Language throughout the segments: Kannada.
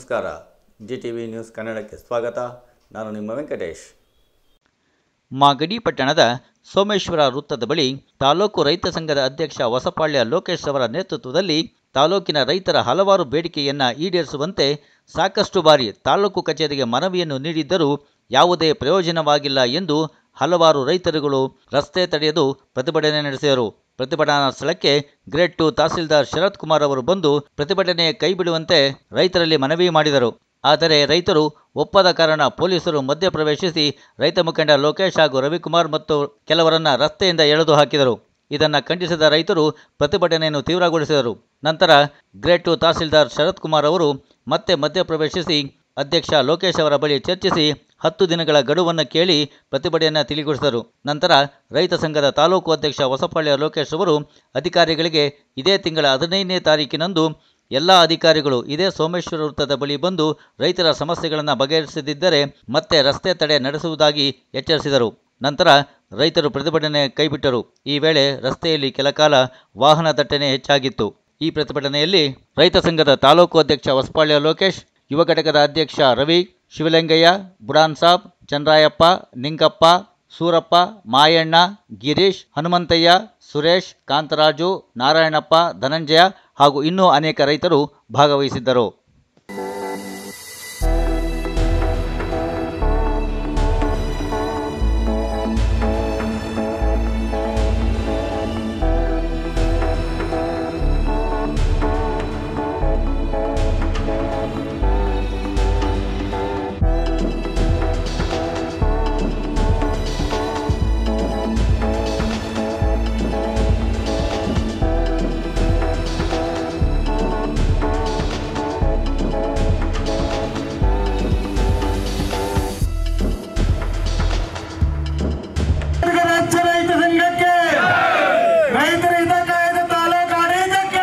ನಮಸ್ಕಾರ ಜಿ ಟಿ ವಿ ನ್ಯೂಸ್ ಕನ್ನಡಕ್ಕೆ ಸ್ವಾಗತ ನಾನು ನಿಮ್ಮ ವೆಂಕಟೇಶ್ ಮಾಗಡಿ ಪಟ್ಟಣದ ಸೋಮೇಶ್ವರ ವೃತ್ತದ ಬಳಿ ತಾಲೂಕು ರೈತ ಸಂಘದ ಅಧ್ಯಕ್ಷ ಹೊಸಪಾಳ್ಯ ಲೋಕೇಶ್ ಅವರ ನೇತೃತ್ವದಲ್ಲಿ ತಾಲೂಕಿನ ರೈತರ ಹಲವಾರು ಬೇಡಿಕೆಯನ್ನ ಈಡೇರಿಸುವಂತೆ ಸಾಕಷ್ಟು ಬಾರಿ ತಾಲೂಕು ಕಚೇರಿಗೆ ಮನವಿಯನ್ನು ನೀಡಿದ್ದರೂ ಯಾವುದೇ ಪ್ರಯೋಜನವಾಗಿಲ್ಲ ಎಂದು ಹಲವಾರು ರೈತರುಗಳು ರಸ್ತೆ ತಡೆಯಲು ಪ್ರತಿಭಟನೆ ನಡೆಸಿದರು ಪ್ರತಿಭಟನಾ ಸ್ಥಳಕ್ಕೆ ಗ್ರೇಡ್ ಟು ತಹಸೀಲ್ದಾರ್ ಶರತ್ ಕುಮಾರ್ ಅವರು ಬಂದು ಪ್ರತಿಭಟನೆ ಕೈಬಿಡುವಂತೆ ರೈತರಲ್ಲಿ ಮನವಿ ಮಾಡಿದರು ಆದರೆ ರೈತರು ಒಪ್ಪದ ಕಾರಣ ಪೊಲೀಸರು ಮಧ್ಯಪ್ರವೇಶಿಸಿ ರೈತ ಮುಖಂಡ ಲೋಕೇಶ್ ಹಾಗೂ ರವಿಕುಮಾರ್ ಮತ್ತು ಕೆಲವರನ್ನ ರಸ್ತೆಯಿಂದ ಎಳೆದು ಹಾಕಿದರು ಇದನ್ನು ಖಂಡಿಸಿದ ರೈತರು ಪ್ರತಿಭಟನೆಯನ್ನು ತೀವ್ರಗೊಳಿಸಿದರು ನಂತರ ಗ್ರೇಡ್ ಟು ತಹಸೀಲ್ದಾರ್ ಶರತ್ ಕುಮಾರ್ ಅವರು ಮತ್ತೆ ಮಧ್ಯಪ್ರವೇಶಿಸಿ ಅಧ್ಯಕ್ಷ ಲೋಕೇಶ್ ಅವರ ಬಳಿ ಚರ್ಚಿಸಿ ಹತ್ತು ದಿನಗಳ ಗಡುವನ್ನು ಕೇಳಿ ಪ್ರತಿಭಟನೆಯನ್ನು ತಿಳಿಗೊಳಿಸಿದರು ನಂತರ ರೈತ ಸಂಘದ ತಾಲೂಕು ಅಧ್ಯಕ್ಷ ಹೊಸಪಾಳ್ಯ ಲೋಕೇಶ್ ಅವರು ಅಧಿಕಾರಿಗಳಿಗೆ ಇದೇ ತಿಂಗಳ ಹದಿನೈದನೇ ತಾರೀಕಿನಂದು ಎಲ್ಲ ಅಧಿಕಾರಿಗಳು ಇದೇ ಸೋಮೇಶ್ವರ ವೃತ್ತದ ಬಳಿ ಬಂದು ರೈತರ ಸಮಸ್ಯೆಗಳನ್ನು ಬಗೆಹರಿಸದಿದ್ದರೆ ಮತ್ತೆ ರಸ್ತೆ ತಡೆ ನಡೆಸುವುದಾಗಿ ಎಚ್ಚರಿಸಿದರು ನಂತರ ರೈತರು ಪ್ರತಿಭಟನೆ ಕೈಬಿಟ್ಟರು ಈ ವೇಳೆ ರಸ್ತೆಯಲ್ಲಿ ಕೆಲಕಾಲ ವಾಹನ ದಟ್ಟಣೆ ಹೆಚ್ಚಾಗಿತ್ತು ಈ ಪ್ರತಿಭಟನೆಯಲ್ಲಿ ರೈತ ಸಂಘದ ತಾಲೂಕು ಅಧ್ಯಕ್ಷ ಹೊಸಪಾಳ್ಯ ಲೋಕೇಶ್ ಯುವ ಘಟಕದ ಅಧ್ಯಕ್ಷ ರವಿ ಶಿವಲಿಂಗಯ್ಯ ಬುಡಾನ್ ಸಾಬ್ ಚಂದ್ರಾಯಪ್ಪ ನಿಂಗಪ್ಪ ಸೂರಪ್ಪ ಮಾಯಣ್ಣ ಗಿರೀಶ್ ಹನುಮಂತಯ್ಯ ಸುರೇಶ್ ಕಾಂತರಾಜು ನಾರಾಯಣಪ್ಪ ಧನಂಜಯ ಹಾಗೂ ಇನ್ನೂ ಅನೇಕ ರೈತರು ಭಾಗವಹಿಸಿದ್ದರು ರಾಜ್ಯ ರೈತ ಸಂಘಕ್ಕೆ ರೈತರ ಹಿತ ಕಾಯ್ದೆ ತಾಲೂಕು ಆಡಳಿತಕ್ಕೆ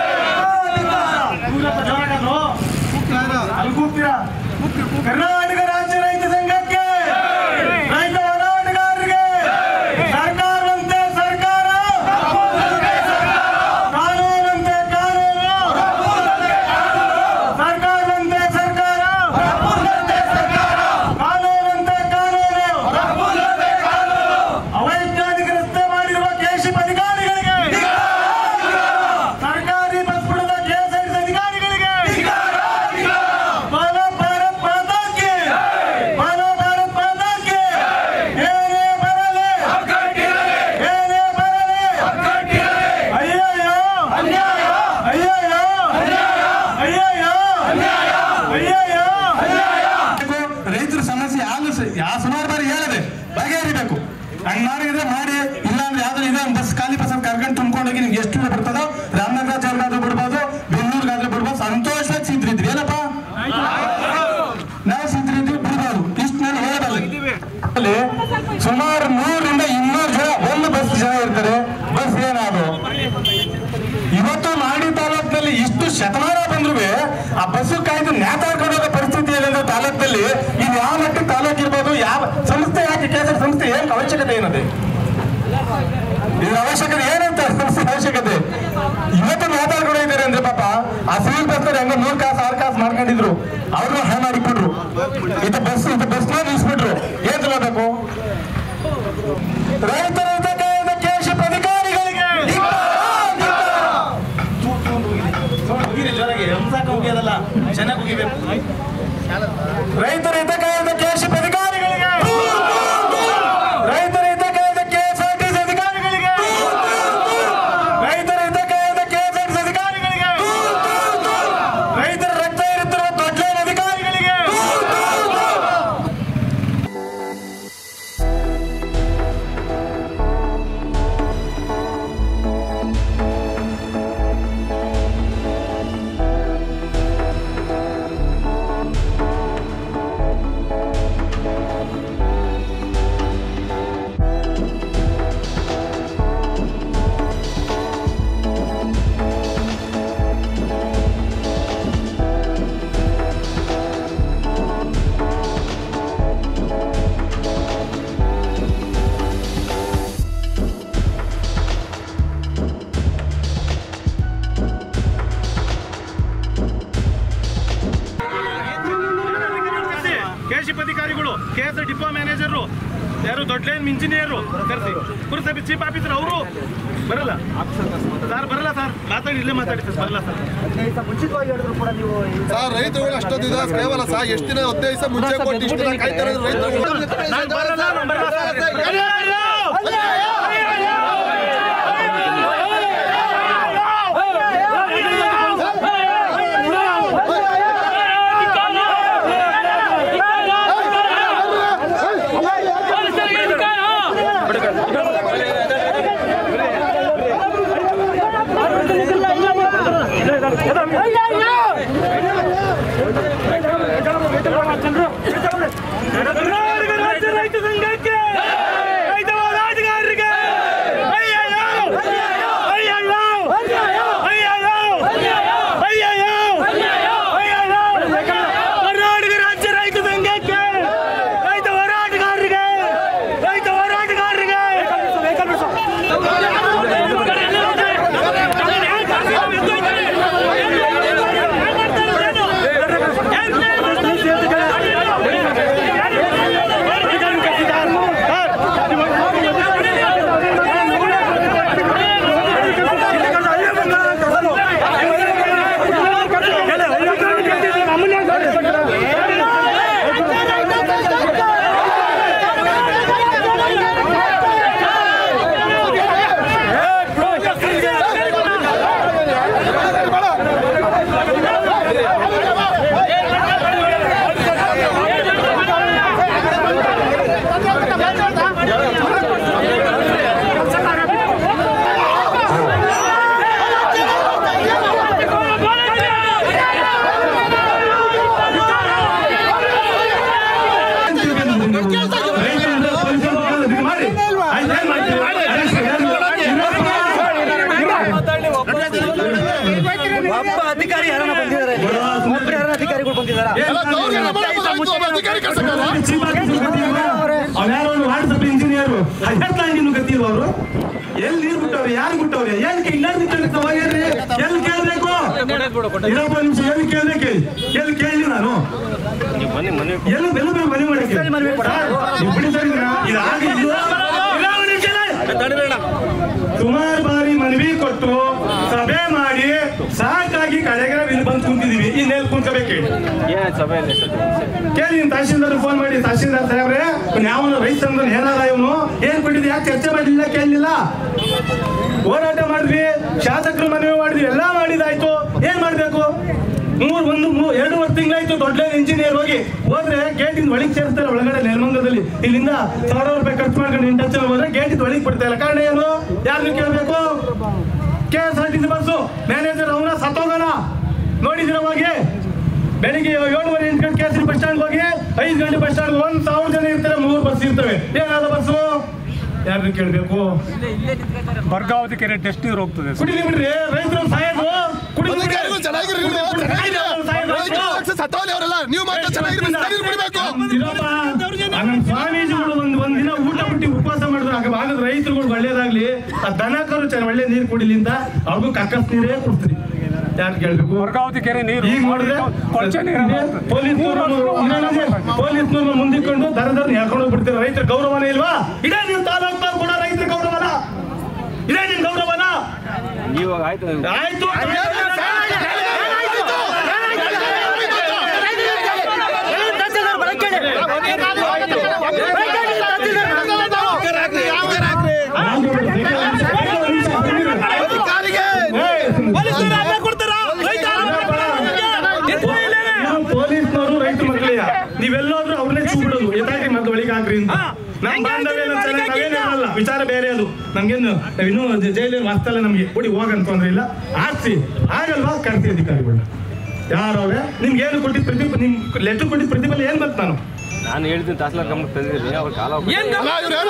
ಅಲ್ಲಿ ಕೂಗ್ತೀರಾ? ಕರ್ನಾಟಕ ರಾಜ್ಯ ರೈತ ಸಂಘಕ್ಕೆ ರೈತ ಹೋರಾಟಗಾರರಿಗೆ ಸರ್ಕಾರವಂತೆ ಸರ್ಕಾರ ಕಾನೂನಂತೆ ಕಾನೂನು ಸರ್ಕಾರವಂತೆ ಸರ್ಕಾರ ಕಾನೂನಂತೆ ಕಾನೂನು ಅವೈಜ್ಞಾನಿಕ ರಸ್ತೆ ಮಾಡಿರುವ ಕೆಶಿಪ್ ಅಧಿಕಾರಿಗಳಿಗೆ ಸರ್ಕಾರಿ ಬಸ್ ಬಿಡದ ಕೆಎಸ್ಆರ್ಟಿಸಿ ಅಧಿಕಾರಿಗಳಿಗೆ ಬಾಲ ಭಾರತ್ ಮಾತಾ ಕಿ ಬಾಲ ಭಾರತ್ ಮಾತಾ ಕಿ ಏನೇ ಬರಲಿ ಏನೇ ಬರಲಿ ಅಯ್ಯಯ್ಯೋ ಅಯ್ಯಯ್ಯೋ ಅಯ್ಯಯ್ಯೋ ಅಯ್ಯಯ್ಯೋ ರೈತರ ಸಮಸ್ಯೆ ಯಾರು ಯಾವ ಸುಮಾರು ಬಾರಿ ಹೇಳಿದೆ ಬಗೆಹರಿಬೇಕು ಹಂಗ್ ಮಾಡಿದ್ರೆ ಮಾಡಿ ಇಲ್ಲ ಅಂದ್ರೆ ಯಾವ್ದು ಇದೆ ಬಸ್ ಖಾಲಿ ಬಸ್ ಕರ್ಕೊಂಡು ತುಂಬ್ಕೊಂಡೋಗಿ ನಿಮ್ಗೆ ಎಷ್ಟು ದೂರ ಬರ್ತದೋ ರಾಮನಗರಾಚಾರ್ಗಾದ್ರೂ ಬಿಡ್ಬೋದು ಬೆಂಗಳೂರಿಗಾದ್ರೂ ಬಿಡ್ಬೋದು ಸಂತೋಷವಾಗಿ ಸಿದ್ರಿದ್ವಿ ಏನಪ್ಪ ನಾವು ಸಿದ್ರಿದ್ವಿ ಬಿಡ್ಬೋದು ಇಷ್ಟು ನಾನು ಹೇಳಬಲ್ಲೆ ಅಲ್ಲಿ ಸುಮಾರು ನೂರಿಂದ ಇನ್ನೂರು ಜನ ಒಂದು ಬಸ್ ಜನ ಇರ್ತಾರೆ ಬಸ್ ಏನಾದ್ರು ಇವತ್ತು ಮಾಡಿ ತಾಲೂಕಿನಲ್ಲಿ ಇಷ್ಟು ಶತಮಾನ ಬಂದ್ರು ಆ ಬಸ್ಸು ಕಾಯ್ದು ನೇತಾಡ್ಕೊಂಡು ಹೋಗೋ ಪರಿಸ್ಥಿತಿ ಏನಿದೆ ತಾಲೂಕಿನಲ್ಲಿ ಇದು ಯಾವ ಮಟ್ಟಿಗೆ ತಾಲೂಕು ಇರ್ಬೋದು ಯಾವ ಸಂಸ್ಥೆ ಯಾಕೆ ಕೇಸರಿ ಸಂಸ್ಥೆ ಏನ್ ಅವಶ್ಯಕತೆ ಏನದೆ ಇದ್ರ ಅವಶ್ಯಕತೆ ಏನಂತ ಸಂಸ್ಥೆ ಅವಶ್ಯಕತೆ ಇವತ್ತು ನೇತಾಡ್ಕೊಂಡು ಇದ್ದಾರೆ ಅಂದ್ರೆ ಪಾಪ ಆ ಸಿವಿಲ್ ಬಸ್ ಹೆಂಗ ಮೂರ್ ಕಾಸು ಆರು ಕಾಸು ಮಾಡ್ಕೊಂಡಿದ್ರು ಅವ್ರನ್ನ ಹಣ ಮಾಡಿಬಿಟ್ರು ಇದು ಬಸ್ ಇದು ಬಸ್ ನಿಲ್ಸ್ಬಿಟ್ರು ಏನ್ ತಗೋಬೇಕು ರೈತರ ಹಿತಕಾಯದ ಕೇಶಪ್ ಅಧಿಕಾರಿಗಳಿಗೆ ರೈತರ ಹಿತಕಾಯದ ಕೇಶಪ್ ಅಧಿಕಾರಿಗಳಿಗೆ ರೈತರ ಹಿತಕಾಯದ ಕೆಎಸ್ಆರ್ಟಿಸಿ ಅಧಿಕಾರಿಗಳಿಗೆ ರೈತರ ಹಿತಕಾಯದ ಕೆಎಸ್ಆರ್ಟಿಸಿ ಅಧಿಕಾರಿಗಳಿಗೆ ರೈತರ ರಕ್ತ ಇರುತ್ತಿರುವ ದೊಡ್ಡ ಅಧಿಕಾರಿಗಳಿಗೆ ಕೆ ಎಸ್ ಡಿಪೋ ಮ್ಯಾನೇಜರು ಯಾರು ದೊಡ್ಡ ಲೈನ್ ಇಂಜಿನಿಯರು ಕರೆಸಿ ಪುರಸಭೆ ಚೀಫ್ ಆಫೀಸರ್ ಅವರು ಬರಲ್ಲ ಸರ್ ಬರಲ್ಲ ಸರ್ ಮಾತಾಡಿ ಇಲ್ಲೇ ಮಾತಾಡಿ ಸರ್ ಬರಲ್ಲ ಸರ್ ಸರ್ ರೈತರುಗಳು ಅಷ್ಟೊಂದಿದೆ ಕೇವಲ ಸಹ ಎಷ್ಟು ದಿನ ಹದಿನೈದು ದಿವಸ ಮುಂಚೆ ಕೊಟ್ಟು ಇಷ್ಟು ದಿನ ಕಾಯ್ತಾರೆ ನಾನು ಬರಲ್ಲ ನಾನು ಬರಲ್ಲ ಕರ್ನಾಟಕ ರಾಜ್ಯ ರೈತ ಸಂಘಕ್ಕೆ ರೈತ ಹೋರಾಟಗಾರರಿಗೆ ಅಯ್ಯಯ್ಯೋ! ಅಯ್ಯಯ್ಯೋ! ಅಯ್ಯಯ್ಯೋ! ಅಯ್ಯಯ್ಯೋ! ಅಯ್ಯಯ್ಯೋ! ಕರ್ನಾಟಕ ರಾಜ್ಯ ರೈತ ಸಂಘಕ್ಕೆ ರೈತ ಹೋರಾಟಗಾರರಿಗೆ ರೈತ ಹೋರಾಟಗಾರರಿಗೆ ಒಬ್ಬ ಅಧಿಕಾರಿ ಯಾರನ್ನ ಬಂದಿದ್ದಾರೆ ಒಬ್ಬ ಯಾರನ್ನ ಅಧಿಕಾರಿಗಳು ಬಂದಿದ್ದಾರಾ ಅಧಿಕಾರಿ ಕಳ್ಸಕ್ಕಲ್ಲ ಅವ್ಯಾರೋ ಒಂದು ವಾಟ್ಸಪ್ ಇಂಜಿನಿಯರ್ ಹೇಳ್ತಾ ನಿಮ್ಗೆ ಗೊತ್ತಿಲ್ವ ಅವರು ಎಲ್ಲಿ ನೀರು ಬಿಟ್ಟವ್ರೆ ಯಾರು ಬಿಟ್ಟವ್ರೆ ಏನ್ ಇಲ್ಲಾರ್ದು ಕೇಳ್ತಾವ ಏನ್ರಿ ಎಲ್ಲಿ ಕೇಳ್ಬೇಕು ಇನ್ನೊಬ್ಬ ನಿಮಿಷ ಎಲ್ಲಿ ಕೇಳ್ಬೇಕು ಎಲ್ಲಿ ಕೇಳಿ ನಾನು ಎಲ್ಲಿ ಬೆಲ್ಲ ಬೆಲ್ಲ ಮನೆ ಮಾಡಕ್ಕೆ ನೀವು ಬಿಡಿ ಸರ್ ಇದನ್ನ. ಇದು ಆಗಿದ್ದು ಇಲ್ಲ, ಒಂದು ನಿಮಿಷ ಇಲ್ಲ. ಸುಮಾರು ಬಾರಿ ಮನವಿ ಕೊಟ್ಟು ಸಭೆ ಮಾಡಿ ಸಾಕಾಗಿ ಕಡೆಗೆ ಇಲ್ಲಿ ಬಂದು ಕುಂತಿದೀವಿ ಇನ್ನೆಲ್ಲಿ ಕುಂತ್ಕೋಬೇಕು ಕೇಳಿ ನಿಮ್ ತಹಶೀಲ್ದಾರ್ ಫೋನ್ ಮಾಡಿ ತಹಶೀಲ್ದಾರ್ ಸಾಹೇಬ್ರೆ ಯಾವ ರೈತ ಸಂಘ ಏನಾದ ಇವನು ಏನ್ ಕೊಟ್ಟಿದ್ವಿ ಯಾಕೆ ಚರ್ಚೆ ಮಾಡಲಿಲ್ಲ ಕೇಳಲಿಲ್ಲ ಹೋರಾಟ ಮಾಡಿದ್ವಿ ಶಾಸಕರು ಮನವಿ ಮಾಡಿದ್ವಿ ಎಲ್ಲಾ ಮಾಡಿದಾಯ್ತು ಏನ್ ಮಾಡ್ಬೇಕು ಮೂರ್ ಒಂದು ಮೂ- ಎರಡೂವರೆ ತಿಂಗಳಾಯ್ತು ದೊಡ್ಡ ಇಂಜಿನಿಯರ್ ಹೋಗಿ ಹೋದ್ರೆ ಗೇಟಿಂದ ಒಳಗೆ ಸೇರಿಸ್ತಾರೆ ಒಳಗಡೆ ನೆಲಮಂಗಲದಲ್ಲಿ ಇಲ್ಲಿಂದ ಸಾವಿರ ರೂಪಾಯಿ ಖರ್ಚು ಮಾಡ್ಕೊಂಡು ಇಂಟರ್ಚಲ್ ಹೋದ್ರೆ ಗೇಟಿಂದ ಒಳಗೆ ಬಿಡ್ತಾ ಇಲ್ಲ ಕಾರಣ ಏನು ಯಾರನ್ನು ಕೇಳಬೇಕು K S R T C bus manager ಅವನ ಸತ್ತೋಗೋಣ ನೋಡಿದಿರ ಹೋಗಿ ಬೆಳಿಗ್ಗೆ ಏಳುವರೆ ಎಂಟು ಗಂಟೆ ಕೇಸರಿ ಬಸ್ ಸ್ಟ್ಯಾಂಡ್ ಹೋಗಿ ಐದು ಗಂಟೆ ಬಸ್ ಸ್ಟ್ಯಾಂಡ್ ಒಂದ್ ಸಾವಿರ ಜನ ಇರ್ತಾರೆ ಮೂರು ಬಸ್ ಇರ್ತವೆ ಏನಾದ ಬಸ್ಸು ಯಾರನ್ನು ಕೇಳಬೇಕು ಬರ್ಗಾವತಿ ಕೆರೆ ಟೆಸ್ಟ್ ನೀರು ಹೋಗ್ತದೆ ಕುಡಿಲಿ ಬಿಡ್ರಿ ರೈತರು ಸಾಯೋದು ಕುಡಿಲಿ ಬಿಡ್ರಿ. ಅಧಿಕಾರಿಗಳು ಚೆನ್ನಾಗಿರಿ ನೀವು, ಚೆನ್ನಾಗಿದೆ. ರೈತರು access ಸತ್ತೋಲಿ ಅವರೆಲ್ಲ ನೀವು ಮಾತ್ರ ಚೆನ್ನಾಗಿರಿ ನೀರು ಕುಡಿಬೇಕು ಇರಪ್ಪ, ಆ ನಮ್ಮ ಸ್ವಾಮೀಜಿಗಳು ಒಂದ್ ಒಂದ್ ದಿನ ಊಟ ಬಿಟ್ಟು ಉಪವಾಸ ಮಾಡಿದ್ರು ಆಗ ಆಗದ ರೈತರುಗಳು ಒಳ್ಳೇದಾಗ್ಲಿ ಆ ದನ ಕರು ಚೆನ್ನಾಗಿ ಒಳ್ಳೆ ನೀರು ಕುಡಿಲಿ ಅಂತ ಅವ್ರಿಗೂ ಕಕ್ಕಸ್ ನೀರೇ ಕೊಡ್ತೀರಿ ಯಾರು ಕೇಳ್ಬೇಕು ಬರ್ಗಾವತಿ ಕೆರೆ ನೀರು ಈಗ ನೋಡಿದ್ರೆ ಕೊಳಚೆ ನೀರು ಪೊಲೀಸ್ ಪೊಲೀಸ್ನವ್ರನ್ನ ಮುಂದಿಕೊಂಡು ದರ ದರ ಹೇಳ್ಕೊಂಡು ಹೋಗ್ಬಿಡ್ತೀರ ರೈತರ ಗೌರವನೇ ಇಲ್ವಾ ಇದೇ ನೀವು ತಾಲೂಕ್ನವ್ರು ಕೂಡ ರೈತರ ಗೌರವನ ಇದೇ ನಿಮ್ ಗೌರವನ ಆಯ್ತು ಪೊಲೀಸ್ನವರು ರೈತ ಮಕ್ಕಳಿಯ ನೀವೆಲ್ಲಾದ್ರೂ ಅವ್ರನ್ನೇ ಚೂ ಬಿಡೋದು ಎತ್ತಾಗಿ ಮತ್ತೆ ಒಳಗೆ ಹಾಕ್ರಿ ಅಂತ ನಮ್ ಬಾಂಧವ್ಯ ನಮ್ ಚೆನ್ನಾಗಿ ನಾವೇನ್ ಹೇಳಲ್ಲ ವಿಚಾರ ಬೇರೆ ಅದು ನಮ್ಗೇನು ಇನ್ನೂ ಜೈಲಲ್ಲಿ ವಾಸ್ತಲ್ಲ ನಮ್ಗೆ ಕೊಡಿ ಹೋಗಂತ ತೊಂದ್ರೆ ಇಲ್ಲ ಆಡ್ಸಿ ಆಗಲ್ವಾ ಕರ್ತಿ ಅಧಿಕಾರಿಗಳನ್ನ ಯಾರವ್ರೆ ನಿಮ್ಗೆ ಏನು ಕೊಟ್ಟಿದ್ ಪ್ರತಿಫಲ ನಿಮ್ ಲೆಟರ್ ಕೊಟ್ಟಿದ್ ಪ್ರತಿಫಲ ಏನ್ ಬಂತು ನಾನು ನಾನು ಹೇಳ್ತೀನಿ ತಹಸೀಲ್ದಾರ್ ಗಮನಕ್ಕೆ ತಂದಿದ್ದೀನಿ ಅವ್ರ ಕಾಲ ಅಲ್ಲ, ಇವ್ರು ಏನೋ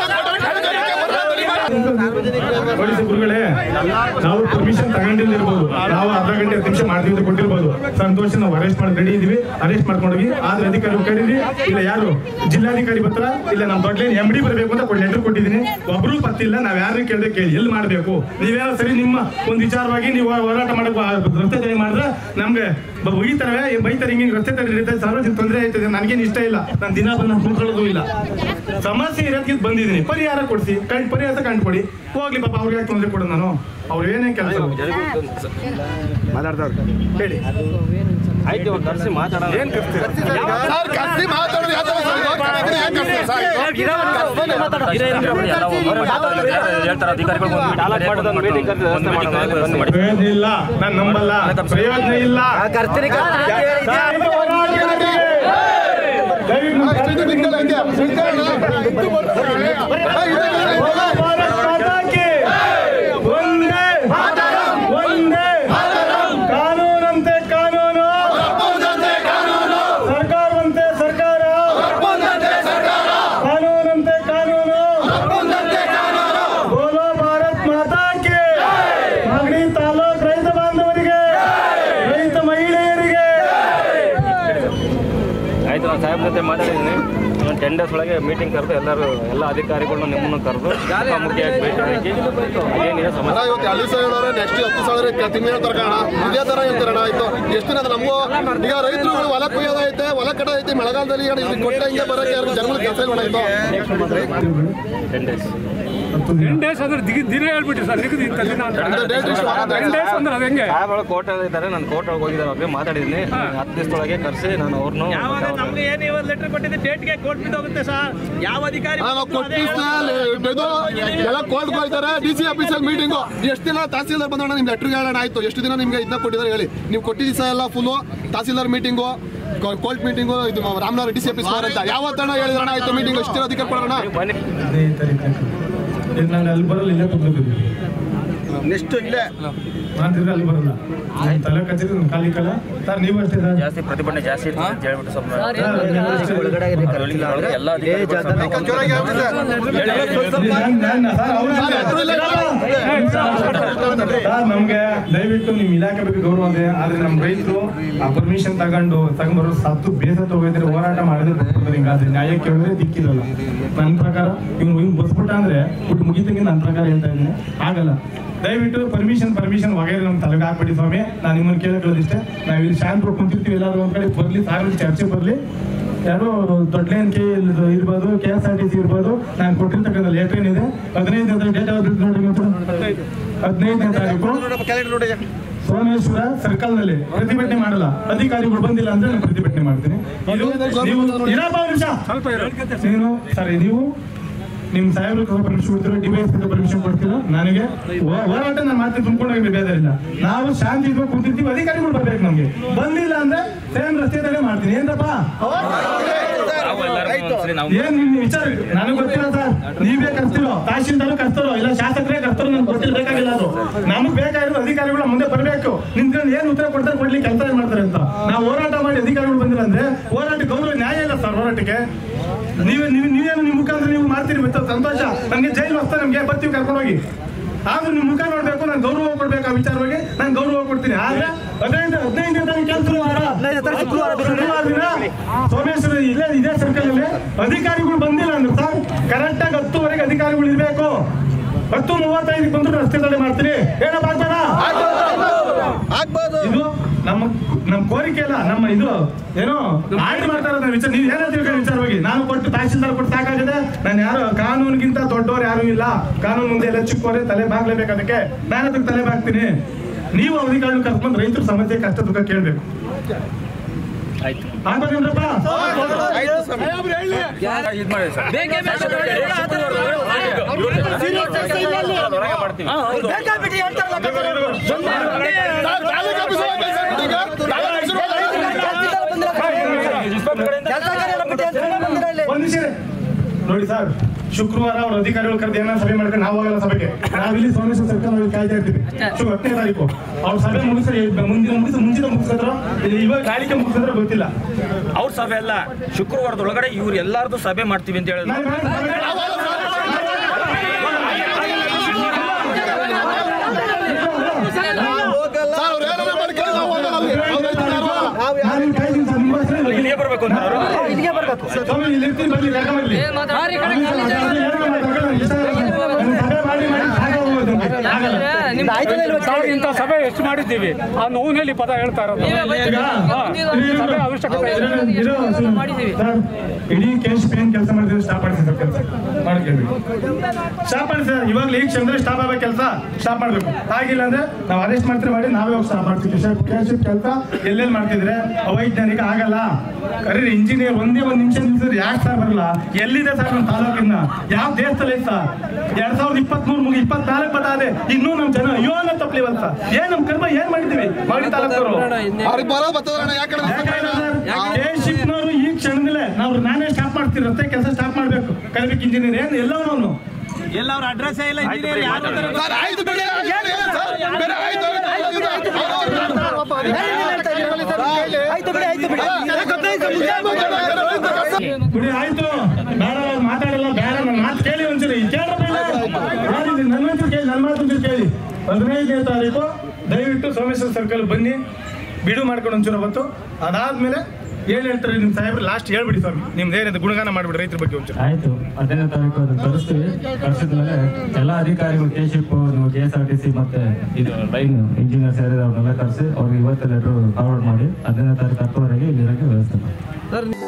ಪೊಲೀಸ್ ಗುರುಗಳೇ ನಾವು ಪರ್ಮಿಷನ್ ತಗೊಂಡಿರ್ಬೋದು ನಾವು ಅರ್ಧ ಗಂಟೆ ಹತ್ತು ನಿಮಿಷ ಮಾಡ್ತೀವಿ ಅಂತ ಕೊಟ್ಟಿರ್ಬೋದು ಸಂತೋಷ ನಾವು ಅರೆಸ್ಟ್ ಮಾಡಿ ರೆಡಿ ಇದೀವಿ ಅರೆಸ್ಟ್ ಮಾಡ್ಕೊಂಡ್ವಿ ಆದ್ರೆ ಅಧಿಕಾರಿ ಕೇಳಿದ್ವಿ ಇಲ್ಲ ಯಾರು ಜಿಲ್ಲಾಧಿಕಾರಿ ಬರ್ತಾರ ಇಲ್ಲ ನಮ್ಮ ದೊಡ್ಡ ಎಂ ಡಿ ಬರಬೇಕು ಅಂತ ಲೆಟರ್ ಕೊಟ್ಟಿದ್ದೀನಿ ಒಬ್ರು ಪತ್ತಿಲ್ಲ ನಾವ್ ಯಾರು ಕೇಳಿದ್ರೆ ಕೇಳಿ ಎಲ್ಲಿ ಮಾಡ್ಬೇಕು ನೀವೇನೋ ಸರಿ ನಿಮ್ಮ ಒಂದು ವಿಚಾರವಾಗಿ ನೀವು ಹೋರಾಟ ಮಾಡಕ್ ರಸ್ತೆ ಮಾಡಿದ್ರೆ ನಮ್ಗೆ ಹೋಗಿತಾರೆ ಏನ್ ಬೈತಾರೆ ಹಿಂಗೆ ರಸ್ತೆ ತರ ಸಾರ್ವಜನಿಕ ತೊಂದರೆ ಆಯ್ತದೆ ನನಗೇನು ಇಷ್ಟ ಇಲ್ಲ ನಾನು ದಿನ ಬಂದು ಕೂತ್ಕೊಳ್ಳೋದು ಇಲ್ಲ ಸಮಸ್ಯೆ ಇರೋದಕ್ಕೆ ಬಂದಿದ್ದೀನಿ ಪರಿಹಾರ ಕೊಡಿಸಿ ಕಂಡು ಪರಿಹಾರ ಕಂಡುಕೊಡಿ ಹೋಗ್ಲಿ ಪಾಪ ಅವ್ರಿಗೆ ಯಾಕೆ ತೊಂದರೆ ಕೊಡೋದು ನಾನು ಅವ್ರು ಏನೇ ಕೆಲಸ ಹೇಳಿ ಆಯ್ತು ಇವಾಗ ಕರ್ಸಿ ಮಾತಾಡೋಣ ಏನ್ ಕರ್ಸ್ತೀರಾ ಸರ್ ಕರ್ಸಿ ಮಾತಾಡೋದು ಯಾವ ಥರ ಸರ್ ಇದು? ಕರ್ಸಿ ಹೆಂಗ್ ಕರ್ಸ್ತೀರಾ ಸರ್ ಇದು? ಹೇಳ್ತಾರೆ ಅಧಿಕಾರಿಗಳು ಒಂದು ಮೀಟಿಂಗ್ ಕರೆದು ವ್ಯವಸ್ಥೆ ಮಾಡೋದು ಬಂದು ಮಾಡಿ ಪ್ರಯೋಜನ ಇಲ್ಲ ನಾನು ನಂಬಲ್ಲ ಪ್ರಯೋಜನ ಇಲ್ಲ ಕರ್ತೀನಿ ದಯವಿಟ್ಟು ನಮ್ಮ ಅಷ್ಟು ಇದು ನಿಂತ್ಕೊಳ್ಳಿ ಹಂಗೆ. ನಿಂತ್ಕೊಳ್ಳಿ. ಹಾ, ಇದೆ, ಇದೆ, ಇದೆ. ಭಾರತ್ ಮಾತಾ ಕಿ ಒಂದೇ ಒಂದೇ ಕಾನೂನಂತೆ ಕಾನೂನು ಸರ್ಕಾರವಂತೆ ಸರ್ಕಾರ ಕಾನೂನಂತೆ ಕಾನೂನು ಬೋಲೋ ಭಾರತ್ ಮಾತಾ ಕಿ ಮಾಗಡಿ ತಾಲೂಕ್ ರೈತ ಬಾಂಧವರಿಗೆ ರೈತ ಮಹಿಳೆಯರಿಗೆ ಆಯ್ತು ನಾನು ಸಾಹೇಬ್ ಜೊತೆ ಮಾತಾಡಿದ್ದೀನಿ ಒಂದು ಟೆನ್ ಡೇಸ್ ಒಳಗೆ ಮೀಟಿಂಗ್ ಕರೆದು ಎಲ್ಲರೂ ಎಲ್ಲ ಅಧಿಕಾರಿಗಳನ್ನ ನಿಮ್ಮನ್ನು ಕರೆದು ಮುಖ್ಯವಾಗಿ ಭೇಟಿ ಹಾಕಿ ಏನಿದೆ ಅಣ್ಣ ಸಮಸ್ಯೆ ಇವತ್ತು ಎರಡು ಸಾವಿರ ಹೇಳೋರೆ ನೆಕ್ಸ್ಟ್ ಹತ್ತು ಸಾವಿರ ತಿಂಗಳು ಹೇಳ್ತಾರೆ ಕಣ ಇದೇ ತರ ಹೇಳ್ತಾರಣ ಆಯ್ತು ಎಷ್ಟು ದಿನ ಅದು ನಮಗೂ ಈಗ ರೈತರು ಹೊಲ ಕುಯ್ಯೋದೈತೆ ಹೊಲ ಕಟ್ಟೋದೈತೆ ಮಳೆಗಾಲದಲ್ಲಿ ಈಗ ಇದಕ್ಕೆ ಕೊಟ್ಟೆ ಹಿಂಗೆ ಬರೋಕೆ ಯಾರು ಜನಗಳು ಕೆಲಸ ಮಾಡಾಯ್ತು ಟೆನ್ ಡೇಸ್ ಟೆನ್ ಡೇಸ್ ಅಂದ್ರೆ ದಿಗಿ- ದಿನ ಹೇಳ್ಬಿಟ್ರಿ ಸರ್ ನಿಗದಿ ಇಂಥ ದಿನ ಅಂತ ಡೇಟ್ ಇಷ್ಟು ಟೆನ್ ಡೇಸ್ ಅಂದ್ರೆ ಅದು ಹೆಂಗೆ ಸಾಹೇಬ್ಗಳು ಕೋರ್ಟ್ ಇದ್ದಾರೆ ನಾನು ಕೋರ್ಟ್ ಒಳಗೆ ಹೋಗಿದ್ದಾರೆ ಅವ್ರಿಗೆ ಮಾತಾಡಿದ್ದೀನಿ ಹತ್ತು ದಿವಸದೊಳಗೆ ಕರೆಸಿ ನಾನು ಅವ್ರನ್ನು ನಮ್ಗೆ ಏನು ಇವತ್ತು ಲೆಟರ್ ಕೊಟ್ಟಿದ್ದೆ ಡೇಟ್ಗೆ ಕೋರ್ಟ್ ಬಿದ್ದು ಹೋಗುತ್ತೆ ಸರ್ ಯಾವ ಅಧಿಕಾರಿ ನಾವು ಕೊಟ್ಟಿಸ್ನ ಇದು ಎಲ್ಲ ಕೋರ್ಟ್ ಹೋಗ್ತಾರೆ ಡಿ ಸಿ ಆಫೀಸಲ್ಲಿ ಮೀಟಿಂಗು ಎಷ್ಟು ದಿನ ತಹಸೀಲ್ದಾರ್ ಬಂದೋಣ ನಿಮ್ಗೆ ಲೆಟ್ರಿಗೆ ಹೇಳೋಣ ಆಯ್ತು ಎಷ್ಟು ದಿನ ನಿಮ್ಗೆ ಇದನ್ನ ಕೊಟ್ಟಿದ್ದಾರೆ ಹೇಳಿ ನೀವು ಕೊಟ್ಟಿದ್ದ ದಿವಸ ಎಲ್ಲ full tahsildar meeting court meeting ಇದು ರಾಮನಗರ ಡಿ ಸಿ ಆಫೀಸ್ ಅಂತ ಯಾವತ್ತಣ್ಣ ಹೇಳಿದ್ರಣ ಆಯ್ತು ಮೀಟಿಂಗ್ ಎಷ್ಟು ದಿನ ಅಧಿಕಾರ ಕೊಡೋಣ ಬನ್ನಿ ಇದು ನಾನು ಅಲ್ಲಿ ಬರಲ್ಲ ಇಲ್ಲೇ ಕುತ್ಕೋತಿದ್ವಿ ನೆಕ್ಸ್ಟ್ ಇಲ್ಲೇ ಮಾಡ್ತಿದ್ರೆ ಅಲ್ಲಿ ಬರಲ್ಲ ನಾನ್ ತಲೆ ಕಚ್ಚಿದ್ರೆ ನಾನು ಖಾಲಿ ಕಲ ಸರ್ ನೀವು ಅಷ್ಟೇ ಸರ್ ಜಾಸ್ತಿ ಪ್ರತಿಭಟನೆ ಜಾಸ್ತಿ ಇರ್ತದೆ ಅಂತ ಹೇಳ್ಬಿಟ್ಟು ಸ್ವಲ್ಪ ಒಳಗಡೆ ಒಳಗೆ ಎಲ್ಲ ಅಧಿಕಾರಿಗಳು ಜೋರಾಗಿ ಹೇಳ್ಬಿಡಿ ಸರ್. ನಾನ್- ನಾನ್- ಸರ್, ಅವ್ರು ಸರ್, ಎಲ್ರೂ ಇಲ್ಲೇ ಸರ್ ನಮ್ಗೆ ದಯವಿಟ್ಟು ನಿಮ್ ಇಲಾಖೆ ಬಗ್ಗೆ ಗೌರವ ಇದೆ ಆದ್ರೆ ನಮ್ ರೈತರು ಆ ಪರ್ಮಿಷನ್ ತಗೊಂಡು ತಗೊಂಡ್ಬರೋ ಸತ್ತು ಬೇಸ ತಗೋದ್ರೆ ಹೋರಾಟ ಮಾಡಿದ್ರೆ ಬಿಟ್ಬಿಡ್ತಾರೆ ಹಿಂಗಾದ್ರೆ ನ್ಯಾಯ ಕೇಳಿದ್ರೆ ದಿಕ್ಕಿರಲ್ಲ ನನ್ನ ಪ್ರಕಾರ ಇವ್ನು ಹಿಂಗ್ ಬಸ್ಬಿಟ್ಟ ಅಂದ್ರೆ ಬಿಟ್ಟು ಮುಗಿತಂಗೆ ನನ್ನ ಪ್ರಕಾರ ಹೇಳ್ತಾ ಇದ್ದೀನಿ ಆಗಲ್ಲ ದಯವಿಟ್ಟು ಪರ್ಮಿಷನ್ ಪರ್ಮಿಷನ್ ವಗೈರೆ ನಮ್ಮ ತಲೆಗೆ ಹಾಕ್ಬಿಡಿ ಸ್ವಾಮಿ ನಾನು ನಿಮ್ಮನ್ನು ಕೇಳಕ್ಕೊಳ್ಳೋದಿಷ್ಟೇ ನಾವು ಇಲ್ಲಿ ಶಾಂತ ಕುಂತಿರ್ತೀವಿ ಎಲ್ಲಾದ್ರೂ ಒಂದ್ ಕಡೆ ಬರ್ಲಿ ಸಾರ್ವಜನಿಕ ಚರ್ಚೆ ಬರ್ಲಿ ಯಾರು ದೊಡ್ಡ ಲೈನ್ ಕೆ ಇರ್ಬೋದು K S R T C ಇರ್ಬೋದು ನಾನು ಕೊಟ್ಟಿರ್ತಕ್ಕಂಥ ಲೇಟರ್ ಏನಿದೆ ಹದಿನೈದು ಡೇಟ್ ಯಾವ್ದು ನೋಡಿ ಹದಿನೈದನೇ ತಾರೀಕು ಸೋಮೇಶ್ವರ ಸರ್ಕಲ್ ನಲ್ಲಿ ಪ್ರತಿಭಟನೆ ಮಾಡಲ್ಲ ಅಧಿಕಾರಿಗಳು ಬಂದಿಲ್ಲ ಅಂದ್ರೆ ನಾನು ಪ್ರತಿಭಟನೆ ಮಾಡ್ತೀನಿ ಇದು ನೀವು ಇರಪ್ಪ ಒಂದ್ ನಿಮಿಷ ಸ್ವಲ್ಪ ಇರು. ನೀನು ಸರಿ ನೀವು ನಿಮ್ ಸಾಹೇಬ್ರಿಗೆ ಪರ್ಮಿಷನ್ ಕೊಡ್ತೀರೋ ಡಿವೈಸ್ ಪರ್ಮಿಷನ್ ಕೊಡ್ತೀರೋ ನನಗೆ ಹೋ- ಹೋರಾಟ ನಾನು ಮಾಡ್ತೀನಿ ತುಂಬ್ಕೊಂಡು ಹೋಗಿ ಬೇಜಾರಿಲ್ಲ ನಾವು ಶಾಂತಿ ಇದ್ಕೊಂಡು ಕುಂತಿರ್ತೀವಿ ಅಧಿಕಾರಿಗಳು ಬರ್ಬೇಕು ನಮ್ಗೆ ಬಂದಿಲ್ಲ ಅಂದ್ರೆ ಸೇಮ್ ರಸ್ತೆದಾಗೆ ಮಾಡ್ತೀನಿ ಏನ್ರಪ್ಪ ನಾವು ಏನ್ ನಿಮ್ ವಿಚಾರ ನನಗೆ ಗೊತ್ತಿಲ್ಲ ಸರ್ ನೀವೇ ಕರ್ತಿರೋ ತಹಶೀಲ್ದಾರು ಕರ್ತಾರೋ ಇಲ್ಲ ಶಾಸಕರೇ ಕರ್ತಾರೋ ನನ್ಗೆ ಗೊತ್ತಿರ್ಬೇಕಾಗಿಲ್ಲ ಅದು ನಮಗ್ ಬೇಕಾಗಿರೋ ಅಧಿಕಾರಿಗಳು ಮುಂದೆ ಬರಬೇಕು ನಿಂತ್ಕೊಂಡು ಏನ್ ಉತ್ತರ ಕೊಡ್ತಾರೆ ಕೊಡ್ಲಿ ಕೆಲಸ ಮಾಡ್ತಾರೆ ಅಂತ ನಾವು ಹೋರಾಟ ಮಾಡಿ ಅಧಿಕಾರಿಗಳು ಬಂದಿಲ್ಲ ಅಂದ್ರೆ ಹೋರಾಟ ಗೌರವ ನ್ಯಾಯ ಇಲ್ಲ ಸರ್ ಹೋರಾಟಕ್ಕೆ ನೀವೇ ನೀವು ನೀವೇನು ನಿಮ್ಮ ಮುಖಾಂತರ ನೀವು ಮಾಡ್ತೀರಿ ಬಿಟ್ಟು ಸಂತೋಷ ನಮ್ಗೆ ಜೈಲು ಹೊಸ್ತಾ ನಮ್ಗೆ ಬರ್ತೀವಿ ಕರ್ಕೊಂಡೋಗಿ ಆದ್ರೂ ನಿಮ್ ಮುಖ ನೋಡ್ಬೇಕು ನಾನು ಗೌರವ ಕೊಡ್ಬೇಕು ಆ ವಿಚಾರವಾಗಿ ನಾನು ಗೌರವ ಕೊಡ್ತೀನಿ ಆದ್ರೆ ಹದಿನೈದು ಹದಿನೈದು ದಿನ ಕೆಲಸ ಶುಕ್ರವಾರ ದಿನ ಸೋಮೇಶ್ವರ ಇಲ್ಲೇ ಇದೇ ಸರ್ಕಲ್ ಅಲ್ಲಿ ಅಧಿಕಾರಿಗಳು ಬಂದಿಲ್ಲ ಅಂದ್ರೆ ಸರ್ ಕರೆಕ್ಟ್ ಆಗಿ ಹತ್ತುವರೆಗೆ ಅಧಿಕಾರಿಗಳು ಇರ್ಬೇಕು ಹತ್ತು ಮೂವತ್ತೈದಕ್ಕೆ ಬಂದ್ರು ರಸ್ತೆ ತಡೆ ಮಾಡ್ತೀನಿ ಏನಪ್ಪ ಆಗ್ಬೇಡ ಇದು ನಮ್ಮ ನಮ್ಮ ಕೋರಿಕೆ ಅಲ್ಲ ನಮ್ಮ ಇದು ಏನೋ ಆಯ್ಕೆ ಮಾಡ್ತಾ ಇರೋದು ವಿಚಾರ ನೀವು ಏನೋ ತಿಳ್ಕೊಳ್ಳಿ ವಿಚಾರವಾಗಿ ನಾನು ಕೊಟ್ಟು ತಹಶೀಲ್ದಾರ್ ಕೊಟ್ಟು ಸಾಕಾಗಿದೆ ನಾನು ಯಾರು ಕಾನೂನಿಗಿಂತ ದೊಡ್ಡವ್ರು ಯಾರು ಇಲ್ಲ ಕಾನೂನು ಮುಂದೆ ಎಲ್ಲ ಚಿಕ್ಕವರೇ ತಲೆ ಬಾಗ್ಲೇಬೇಕು ಅದಕ್ಕೆ ನಾನು ಅದಕ್ಕೆ ತಲೆ ಬಾಗ್ತೀನಿ ನೀವು ಅಧಿಕಾರಿಗಳು ಕರ್ಕೊಂಡು ರೈತರ ಸಮಸ್ಯೆ ಕಷ್ಟ ದುಃಖ ಕೇಳಬೇಕು ಆಯ್ತು ಆಗ್ಬೇಕಂದ್ರಪ್ಪ ಇದು ಮಾಡಿ ಸರ್ ಬೇಕೇ ಬೇಕು ಹೊರಗೆ ಮಾಡ್ತೀವಿ ಬೇಕಾಬಿಟ್ಟು ಹೇಳ್ತಾರಲ್ಲ ಸರ್, ತಾಲೂಕು ಆಫೀಸ್ ಹೋಗಿ ಸರ್ meeting. ತಾಲೂಕು ಆಫೀಸ್ ಹೋಗಿ. ಕೆಲಸ ಕಾರ್ಯ ಎಲ್ಲ ಬಿಟ್ಟು ಹೇಳ್ತಾರೆ ಬಂದಿರ ಇಲ್ಲಿ ಒಂದ್ ನಿಮಿಷ ನೋಡಿ ಸರ್ ಶುಕ್ರವಾರ ಅವ್ರ ಅಧಿಕಾರಿಗಳು ಕರೆದು ಏನಾದ್ರು ಸಭೆ ಮಾಡ್ಕೊಂಡು ನಾವು ಹೋಗಲ್ಲ ಸಭೆಗೆ ನಾವಿಲ್ಲಿ ಸೋಮೇಶ್ವರ ಸರ್ಕಾರ ಅವ್ರಿಗೆ ಕಾಯ್ತಾ ಇರ್ತೀವಿ ಶು ಹತ್ತನೇ ತಾರೀಕು ಅವ್ರ ಸಭೆ ಮುಗಿಸ್ರೆ ಮುಂದಿನ ಮುಗಿಸ್ ಮುಂಚಿತ ಮುಗಿಸಿದ್ರ ಇವಾಗ ಕಾಲಿಕೆ ಮುಗಿಸಿದ್ರೆ ಗೊತ್ತಿಲ್ಲ ಅವ್ರ ಸಭೆ ಅಲ್ಲ ಶುಕ್ರವಾರದೊಳಗಡೆ ಇವ್ರು ಎಲ್ಲಾರ್ದು ಸಭೆ ಮಾಡ್ತೀವಿ ಅಂತ ಹೇಳಿದ್ರು ನಾನು ಸರ್, ಅವ್ರು ಏನಾರ ಮಾಡ್ಕೊಳ್ಳಿ, ನಾವು ಹೋಗಲ್ಲ ಅಲ್ಲಿ. ಅವ್ರು ರೈತರು ಯಾರು ಅಲ್ಲ. ನಾನು ಕಾಯ್ತೀನಿ ಸರ್ ನಿಮ್ಮ ಹೆಸರು ಇಲ್ಲಿಗೆ ಬರ್ಬೇಕು ಅಂತ ಅವರು ಇಲ್ಲಿಗೆ ಬರ್ಬೇಕು ಸ್ವಾಮಿ ಇಲ್ಲಿ ಇರ್ತೀನಿ ಬರ್ಲಿ ಲೆಕ್ಕ ಮಾಡ್ಲಿ ಸಭೆ ಮಾಡಿ ಮಾಡಿ ಸಾಕಾಗೋಗುತ್ತೆ ನಮ್ಗೆ. ಆಗಲ್ಲ ಆಯ್ತದ ಇಲ್ವಾ ನಾವು ಇಂಥ ಸಭೆ ಎಷ್ಟು ಮಾಡಿದ್ದೀವಿ ಆ ನೋವಿನಲ್ಲಿ ಪದ ಹೇಳ್ತಾ ಇರೋದು ಹಾ, ಸಭೆ ಅವಶ್ಯಕತೆ ಇದೆ ಸರ್, ಇಡೀ ಕೇಶ್ ಏನ್ ಕೆಲಸ ಮಾಡಿದ್ರೆ ಸ್ಟಾಪ್ ಮಾಡಿಸಿ ಸರ್ ಕೆಲಸ ಮಾಡ್ಕೇಳ್ಬೇಕು ಸ್ಟಾಪ್ ಮಾಡಿ ಸರ್ ಇವಾಗಲೇ ಈಗ ಕ್ಷಣದಲ್ಲಿ ಸ್ಟಾಪ್ ಆಗಬೇಕು ಕೆಲಸ ಸ್ಟಾಪ್ ಮಾಡ್ಬೇಕು ಆಗಿಲ್ಲ ಅಂದ್ರೆ ನಾವು ಅರೆಸ್ಟ್ ಮಾಡ್ತೀವಿ ಮಾಡಿ ನಾವೇ ಹೋಗಿ ಸ್ಟಾಪ್ ಮಾಡ್ತೀವಿ ಕೇಶ್ ಕೆಲಸ ಎಲ್ಲೆಲ್ಲಿ ಮಾಡ್ತಿದ್ರೆ ಅವೈಜ್ಞಾನಿಕ ಆಗಲ್ಲ ಕರೀರಿ ಇಂಜಿನಿಯರ್ ಒಂದೇ ಒಂದ್ ನಿಮಿಷ ನಿಲ್ಸಿದ್ರೆ ಯಾಕೆ ಸರ್ ಬರಲ್ಲ ಎಲ್ಲಿದೆ ಸರ್ ನಮ್ಮ ತಾಲೂಕಿನ ಯಾವ ದೇಶದಲ್ಲಿ ಐತೆ ಸರ್ ಎರಡ್ ಸಾವಿರದ ಇಪ್ಪತ್ಮೂರು ಮುಗಿ ಇಪ್ಪತ್ನಾಲ್ಕು ಬತ್ತಾದೆ ಇನ್ನೂ ನಮ್ ಜನ ಅಯ್ಯೋ ಅನ್ನೋ ತಪ್ಪಲಿವಲ್ಲ ಸರ್ ಏನ್ ನಮ್ ಕರ್ಮ ಏನ್ ಮಾಡಿದೀವಿ ಮಾಡಿ ತಾಲೂಕವರು ಅವ್ರಿಗೆ ಬರೋದು ಬರ್ತದಣ್ಣ ಯಾಕಂದ್ರೆ ಶಿಪ್ನವರು ಈ ಕ್ಷಣದಲ್ಲೇ ನಾವು ನಾನೇ ಸ್ಟಾಪ್ ಮಾಡ್ತೀವಿ ರಸ್ತೆ ಕೆಲಸ ಸ್ಟಾಪ್ ಮಾಡ್ಬೇಕು ಕಲಿಬೇಕು ಇಂಜಿನಿಯರ್ ಏನು ಎಲ್ಲವೂ ಸರ್ ಆಯ್ತು ಬಿಡಿ ಸರ್ ಬೇರೆ ಆಯ್ತು ಆಯ್ತು ಬಿಡಿ ಆಯ್ತು ಬಿಡಿ ಕುಡಿ ಆಯ್ತು ಬೇಡ ಅವ್ರು ಮಾತಾಡಲ್ಲ ಬೇಡ ನನ್ನ ಮಾತು ಕೇಳಿ ಒಂದ್ಸರಿ ಕೇಳ್ರಪ್ಪ ಇಲ್ಲ. ನನ್ನ ಮಾತು ಕೇಳಿ ನನ್ನ ಮಾತು ಒಂಚೂರು ಕೇಳಿ ಹದಿನೈದನೇ ತಾರೀಕು ದಯವಿಟ್ಟು ಸೋಮೇಶ್ವರ ಸರ್ಕಲ್ ಬನ್ನಿ ಬಿಡು ಮಾಡ್ಕೊಂಡು ಒಂಚೂರು ಅವತ್ತು ಅದಾದ್ಮೇಲೆ ಏನ್ ಹೇಳ್ತಾರೆ ನಿಮ್ ಸಾಹೇಬ್ರು ಲಾಸ್ಟ್ ಹೇಳ್ಬಿಡಿ ಸ್ವಾಮಿ ನಿಮ್ದು ಏನಿದೆ ಗುಣಗಾನ ಮಾಡ್ಬಿಡಿ ರೈತರ ಬಗ್ಗೆ ಒಂಚೂರು ಆಯ್ತು ಹದಿನೈದನೇ ತಾರೀಕು ಅದನ್ನ ತರಿಸ್ತೀವಿ ತರಿಸಿದ್ಮೇಲೆ ಎಲ್ಲ ಅಧಿಕಾರಿಗಳು K SHIP K S R T C ಮತ್ತೆ ಇದು ಲೈನ್ ಇಂಜಿನಿಯರ್ ಸೇರಿದ ಅವ್ರನ್ನೆಲ್ಲ ಕರೆಸಿ ಅವ್ರಿಗೆ ಇವತ್ತು ಲೆಟರ್ ಫಾರ್ವರ್ಡ್ ಮಾಡಿ ಹದಿನೈದನೇ ತಾರೀಕು ಹತ್ತುವರೆಗೆ ಇಲ್ಲಿರೋಕ್ಕೆ ವ್ಯವಸ್ಥೆ ಮಾಡಿ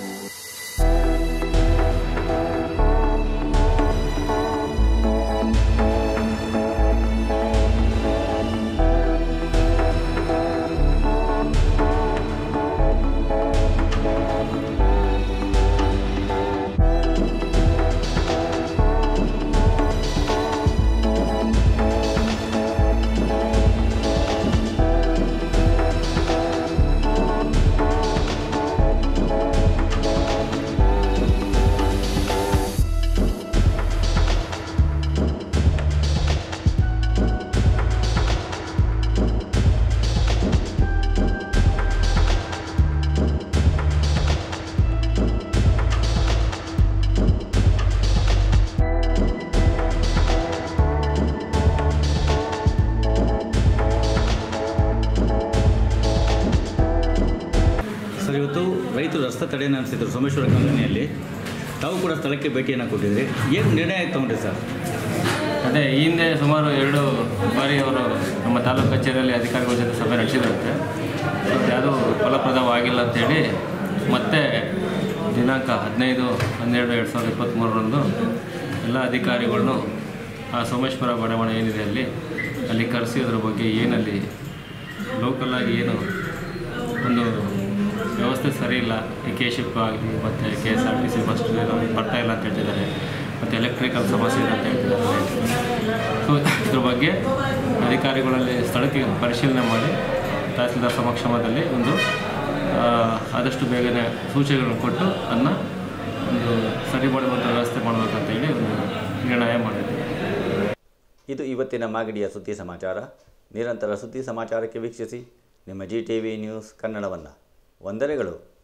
ಸರ್ ಇವತ್ತು ರೈತರು ರಸ್ತೆ ತಡೆಯನ್ನು ನಡೆಸಿದ್ರು ಸೋಮೇಶ್ವರ ಕಾಲೋನಿಯಲ್ಲಿ ತಾವು ಕೂಡ ಸ್ಥಳಕ್ಕೆ ಭೇಟಿಯನ್ನು ಕೊಟ್ಟಿದ್ರಿ ಏನು ನಿರ್ಣಯ ತಗೊಂಡ್ರಿ ಸರ್ ಅದೇ ಈ ಹಿಂದೆ ಸುಮಾರು ಎರಡು ಬಾರಿ ಅವರು ನಮ್ಮ ತಾಲೂಕು ಕಚೇರಿಯಲ್ಲಿ ಅಧಿಕಾರಿಗಳ ಜೊತೆ ಸಭೆ ನಡೆಸಿದ್ರಂತೆ ಅದು ಯಾವುದೂ ಫಲಪ್ರದವಾಗಿಲ್ಲ ಅಂತೇಳಿ ಮತ್ತೆ ದಿನಾಂಕ ಹದಿನೈದು ಹನ್ನೆರಡು ಎರಡು ಸಾವಿರದ ಇಪ್ಪತ್ತ್ಮೂರರಂದು ಎಲ್ಲ ಅಧಿಕಾರಿಗಳನ್ನು ಆ ಸೋಮೇಶ್ವರ ಬಡಾವಣೆ ಏನಿದೆ ಅಲ್ಲಿ ಅಲ್ಲಿ ಕರೆಸಿ ಅದ್ರ ಬಗ್ಗೆ ಏನಲ್ಲಿ ಲೋಕಲಾಗಿ ಏನು ಒಂದು ವ್ಯವಸ್ಥೆ ಸರಿ ಇಲ್ಲ ಈ ಕೆ ಶಿಪ್ ಆಗಲಿ ಮತ್ತು K S R T C bus ಬರ್ತಾ ಇಲ್ಲ ಅಂತ ಹೇಳ್ತಿದ್ದಾರೆ ಮತ್ತು ಎಲೆಕ್ಟ್ರಿಕಲ್ ಸಮಸ್ಯೆ ಇದೆ ಅಂತ ಹೇಳ್ತಿದ್ದಾರೆ ಸೊ ಇದ್ರ ಬಗ್ಗೆ ಅಧಿಕಾರಿಗಳಲ್ಲಿ ಸ್ಥಳಕ್ಕೆ ಪರಿಶೀಲನೆ ಮಾಡಿ ತಹಸೀಲ್ದಾರ್ ಸಮಕ್ಷಮದಲ್ಲಿ ಒಂದು ಆ, ಆದಷ್ಟು ಬೇಗನೆ ಸೂಚನೆಗಳನ್ನು ಕೊಟ್ಟು ಅದನ್ನ ಒಂದು ಸರಿ ಮಾಡುವಂಥ ವ್ಯವಸ್ಥೆ ಮಾಡಬೇಕಂತೇಳಿ ಒಂದು ನಿರ್ಣಯ ಮಾಡಿದ್ದೀವಿ ಇದು ಇವತ್ತಿನ ಮಾಗಡಿಯ ಸುದ್ದಿ ಸಮಾಚಾರ ನಿರಂತರ ಸುದ್ದಿ ಸಮಾಚಾರಕ್ಕೆ ವೀಕ್ಷಿಸಿ ನಿಮ್ಮ ಜಿ ಟಿ ವಿ ನ್ಯೂಸ್ ಕನ್ನಡವನ್ನು ವಂದನೆಗಳು